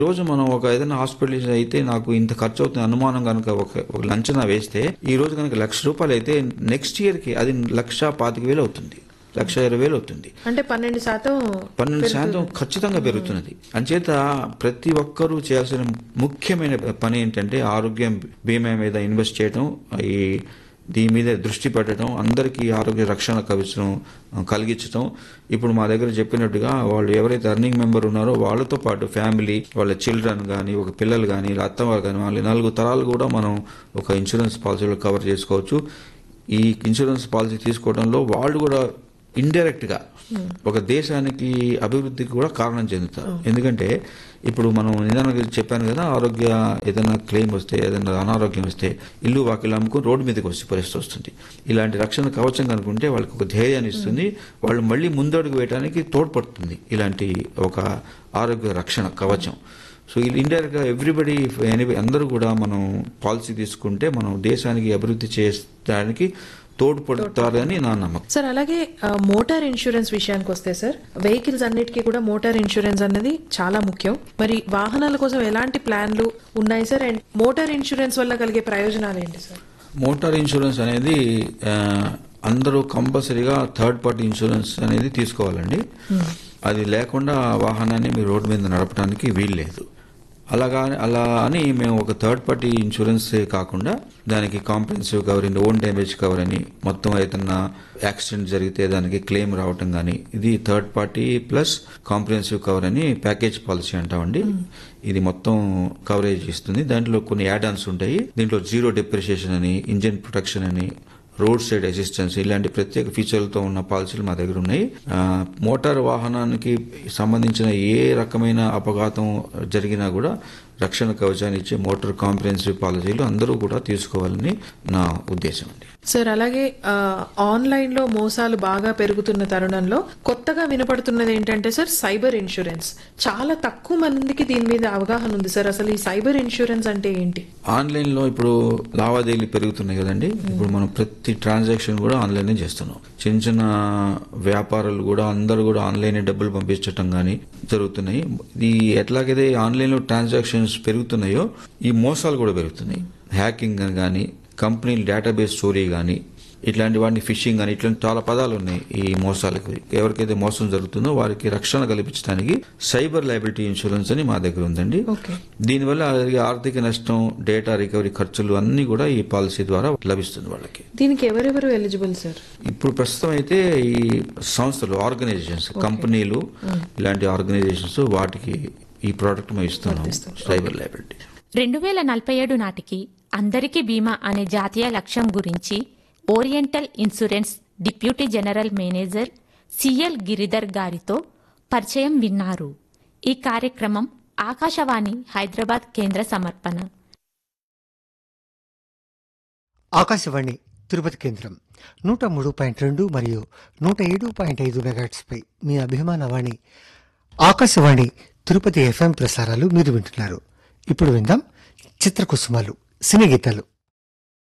రోజు మనం ఒక ఏదైనా హాస్పిటల్ అయితే నాకు ఇంత ఖర్చు అవుతుంది అనుమానం కనుక ఒక ఒక అంచనా వేస్తే ఈ రోజు కనుక లక్ష రూపాయలు అయితే నెక్స్ట్ ఇయర్ కి అది లక్ష పాతిక వేలు అవుతుంది లక్ష ఇరవై వేలు అవుతుంది అంటే పన్నెండు శాతం పన్నెండు శాతం ఖచ్చితంగా పెరుగుతున్నది అంచేత ప్రతి ఒక్కరూ చేయాల్సిన ముఖ్యమైన పని ఏంటంటే ఆరోగ్యం బీమా మీద ఇన్వెస్ట్ చేయడం ఈ దీని మీద దృష్టి పెట్టడం అందరికీ ఆరోగ్య రక్షణ కవచం కలిగించడం ఇప్పుడు మా దగ్గర చెప్పినట్టుగా వాళ్ళు ఎవరైతే అర్నింగ్ మెంబర్ ఉన్నారో వాళ్ళతో పాటు ఫ్యామిలీ వాళ్ళ చిల్డ్రన్ కానీ ఒక పిల్లలు కానీ ఇలా అత్తవారు కానీ వాళ్ళ నాలుగు తరాలు కూడా మనం ఒక ఇన్సూరెన్స్ పాలసీలో కవర్ చేసుకోవచ్చు ఈ ఇన్సూరెన్స్ పాలసీ తీసుకోవడంలో వాళ్ళు కూడా ఇండైరెక్ట్ గా ఒక దేశానికి అభివృద్ధికి కూడా కారణం చెందుతారు ఎందుకంటే ఇప్పుడు మనం నిదానంగా చెప్పాను కదా ఆరోగ్య ఏదైనా క్లెయిమ్ వస్తే ఏదైనా అనారోగ్యం వస్తే ఇల్లు వాకిలు అమ్ముకుని రోడ్డు మీదకి వచ్చే పరిస్థితి వస్తుంది ఇలాంటి రక్షణ కవచం కనుకుంటే వాళ్ళకి ఒక ధైర్యాన్ని ఇస్తుంది వాళ్ళు మళ్ళీ ముందడుగు వేయడానికి తోడ్పడుతుంది ఇలాంటి ఒక ఆరోగ్య రక్షణ కవచం సో ఇది ఇండైరెక్ట్ గా ఎవ్రీబడి అందరూ కూడా మనం పాలసీ తీసుకుంటే మనం దేశానికి అభివృద్ధి చేయడానికి తోడ్పడతారని నా నమ్మకం సార్ అలాగే ఆ, మోటార్ ఇన్సూరెన్స్ విషయానికి వస్తే సార్ వెహికల్స్ అన్నిటికీ కూడా మోటార్ ఇన్సూరెన్స్ అనేది చాలా ముఖ్యం మరి వాహనాల కోసం ఎలాంటి ప్లాన్లు ఉన్నాయి సార్ అండ్ మోటార్ ఇన్సూరెన్స్ వల్ల కలిగే ప్రయోజనాలు ఏంటి సార్ మోటార్ ఇన్సూరెన్స్ అనేది ఆ, అందరూ కంపల్సరీగా థర్డ్ పార్టీ ఇన్సూరెన్స్ అనేది తీసుకోవాలండి అది లేకుండా ఆ వాహనాన్ని మీరు రోడ్డు మీద నడపడానికి వీల్లేదు అలాగా అలా అని మేము ఒక థర్డ్ పార్టీ ఇన్సూరెన్స్ కాకుండా దానికి comprehensive cover and own damage cover అని మొత్తం ఏదన్నా యాక్సిడెంట్ జరిగితే దానికి క్లెయిమ్ రావటం కానీ ఇది third party plus comprehensive cover అని ప్యాకేజ్ పాలసీ అంటామండి ఇది మొత్తం కవరేజ్ ఇస్తుంది దాంట్లో కొన్ని యాడ్ ఆన్స్ ఉంటాయి దీంట్లో జీరో డిప్రిషియేషన్ అని ఇంజిన్ ప్రొటెక్షన్ అని రోడ్ సైడ్ అసిస్టెన్స్ ఇలాంటి ప్రత్యేక ఫీచర్లతో ఉన్న పాలసీలు మా దగ్గర ఉన్నాయి ఆ, మోటార్ వాహనానికి సంబంధించిన ఏ రకమైన అపఘాతం జరిగినా కూడా రక్షణ కవచాన్ని ఇచ్చే మోటార్ కాంప్రహెన్సివ్ పాలసీలు అందరూ కూడా తీసుకోవాలని నా ఉద్దేశం అండి సార్ అలాగే ఆ, ఆన్లైన్ లో మోసాలు బాగా పెరుగుతున్న తరుణంలో కొత్తగా వినపడుతున్నది ఏంటంటే సార్ సైబర్ ఇన్సూరెన్స్ చాలా తక్కువ మందికి దీని మీద అవగాహన ఉంది సార్ అసలు ఈ సైబర్ ఇన్సూరెన్స్ అంటే ఏంటి ఆన్లైన్ లో ఇప్పుడు లావాదేవీలు పెరుగుతున్నాయి కదండి ఇప్పుడు మనం ప్రతి ట్రాన్సాక్షన్ కూడా ఆన్లైన్ చేస్తున్నాం చిన్న చిన్న వ్యాపారులు కూడా అందరూ కూడా ఆన్లైన్ డబ్బులు పంపించటం కానీ జరుగుతున్నాయి ఈ ఎట్లాగైతే ఆన్లైన్ లో ట్రాన్సాక్షన్స్ పెరుగుతున్నాయో ఈ మోసాలు కూడా పెరుగుతున్నాయి హ్యాకింగ్ అని కానీ కంపెనీ డేటాబేస్ చోరీ కానీ ఇట్లాంటి వాటిని ఫిషింగ్ అని ఇట్లాంటి చాలా పదాలు ఉన్నాయి ఈ మోసాలకు ఎవరికైతే మోసం జరుగుతుందో వారికి రక్షణ కల్పించడానికి సైబర్ లైబిలిటీ ఇన్సూరెన్స్ అని మా దగ్గర ఉందండి ఓకే దీనివల్ల అది ఆర్థిక నష్టం డేటా రికవరీ ఖర్చులు అన్ని కూడా ఈ పాలసీ ద్వారా లభిస్తుంది వాళ్ళకి దీనికి ఎవరెవరు ఎలిజిబుల్ సార్ ఇప్పుడు ప్రస్తుతం అయితే ఈ సంస్థలు ఆర్గనైజేషన్స్ కంపెనీలు ఇలాంటి ఆర్గనైజేషన్స్ వాటికి ఈ ప్రోడక్ట్ మేము ఇస్తున్నాం సైబర్ లైబిలిటీ రెండు వేల నలభై ఏడు నాటికి అందరికీ బీమా అనే జాతీయ లక్ష్యం గురించి Oriental Insurance deputy general manager C L Giridhar గారితో పరిచయం విన్నారు ఈ కార్యక్రమం ఆకాశవాణి హైదరాబాద్ కేంద్ర సమర్పణ ఆకాశవాణి తిరుపతి కేంద్రం నూట మూడు పాయింట్ రెండు మరియు నూట ఏడు పాయింట్ ఐదు పై మీ అభిమాన వాణి ఆకాశవాణి తిరుపతి ఎఫ్ఎం ప్రసారాలు మీరు వింటున్నారు ఇప్పుడు విందాం చిత్రకుసుమాలు సినీ గీతాలు